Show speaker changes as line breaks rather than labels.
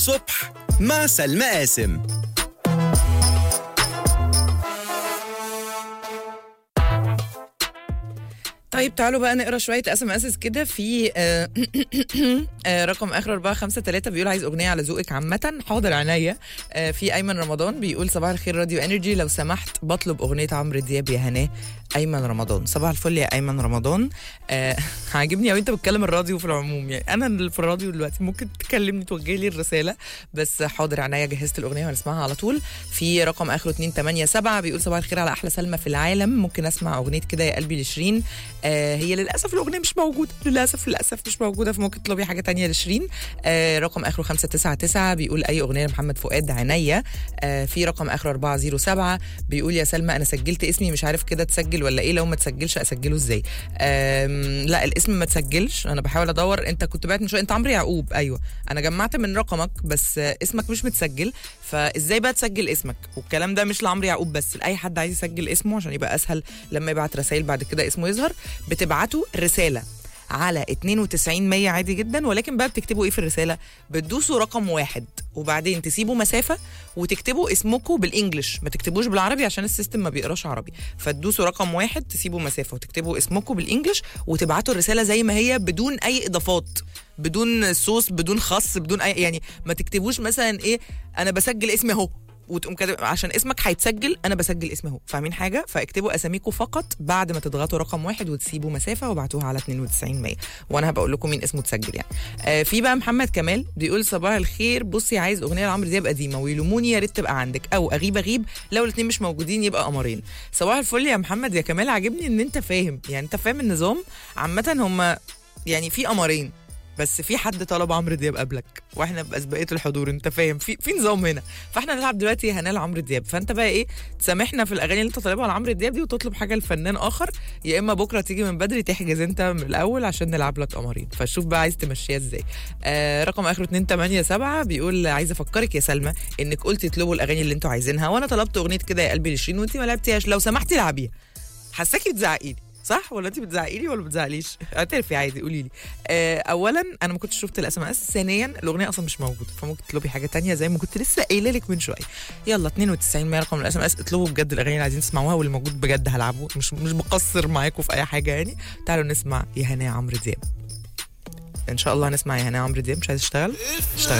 الصبح مع سلمى قاسم
طيب تعالوا بقى نقرا شويه اس ام اس كده في آه، آه، رقم اخر 453 بيقول عايز اغنيه على ذوقك عامه حاضر عينيا آه، في ايمن رمضان بيقول صباح الخير راديو انرجي لو سمحت بطلب اغنيه عمرو دياب يا هناه ايمن رمضان صباح الفل يا ايمن رمضان آه، عاجبني قوي انت بتكلم الراديو في العموم يعني انا اللي في الراديو دلوقتي ممكن تكلمني توجه لي الرساله بس حاضر عينيا جهزت الاغنيه وهنسمعها على طول في رقم اخره 287 بيقول صباح الخير على احلى سلمى في العالم ممكن اسمع اغنيه كده يا قلبي لشيرين آه هي للاسف الاغنيه مش موجوده للاسف للاسف مش موجوده فممكن تطلبي حاجه تانية لشيرين آه رقم اخره 599 بيقول اي اغنيه لمحمد فؤاد عينيا آه في رقم اخره 407 بيقول يا سلمى انا سجلت اسمي مش عارف كده تسجل ولا ايه لو ما تسجلش اسجله ازاي آم، لا الاسم ما تسجلش انا بحاول ادور انت كنت بعت من شويه انت عمرو يعقوب ايوه انا جمعت من رقمك بس آه، اسمك مش متسجل فازاي بقى تسجل اسمك والكلام ده مش لعمرو يعقوب بس لاي حد عايز يسجل اسمه عشان يبقى اسهل لما يبعت رسائل بعد كده اسمه يظهر بتبعتوا رساله على 92 100 عادي جدا ولكن بقى بتكتبوا ايه في الرساله بتدوسوا رقم واحد وبعدين تسيبوا مسافه وتكتبوا اسمكم بالانجلش ما تكتبوش بالعربي عشان السيستم ما بيقراش عربي فتدوسوا رقم واحد تسيبوا مسافه وتكتبوا اسمكم بالانجلش وتبعتوا الرساله زي ما هي بدون اي اضافات بدون صوص بدون خس بدون اي يعني ما تكتبوش مثلا ايه انا بسجل اسمي اهو وتقوم كاتب عشان اسمك هيتسجل انا بسجل اسمي اهو فاهمين حاجه فاكتبوا اساميكم فقط بعد ما تضغطوا رقم واحد وتسيبوا مسافه وابعتوها على 92 100 وانا هبقول لكم مين اسمه اتسجل يعني آه في بقى محمد كمال بيقول صباح الخير بصي عايز اغنيه لعمرو دياب قديمه ويلوموني يا ريت تبقى عندك او اغيب اغيب لو الاثنين مش موجودين يبقى قمرين صباح الفل يا محمد يا كمال عاجبني ان انت فاهم يعني انت فاهم النظام عامه هم يعني في قمرين بس في حد طلب عمرو دياب قبلك واحنا باسبقيه الحضور انت فاهم في في نظام هنا فاحنا نلعب دلوقتي هنال عمرو دياب فانت بقى ايه تسامحنا في الاغاني اللي انت طالبها لعمرو دياب دي وتطلب حاجه لفنان اخر يا اما بكره تيجي من بدري تحجز انت من الاول عشان نلعب لك قمرين فشوف بقى عايز تمشيها ازاي آه رقم اخره 287 بيقول عايزه افكرك يا سلمى انك قلتي اطلبوا الاغاني اللي انتوا عايزينها وانا طلبت اغنيه كده يا قلبي لشيرين وانت ما لعبتيهاش لو سمحتي العبيها حاساكي بتزعقي لي صح ولا انت بتزعقي لي ولا بتزعقليش اعترفي عادي قولي لي آه اولا انا ما كنتش شفت الاس ام اس ثانيا الاغنيه اصلا مش موجوده فممكن تطلبي حاجه تانية زي ما كنت لسه قايله لك من شويه يلا 92 100 رقم الاس ام اس اطلبوا بجد الاغاني اللي عايزين تسمعوها واللي موجود بجد هلعبه مش مش بقصر معاكم في اي حاجه يعني تعالوا نسمع يا هنا عمرو دياب ان شاء الله هنسمع يا هنا عمرو دياب مش عايز اشتغل اشتغل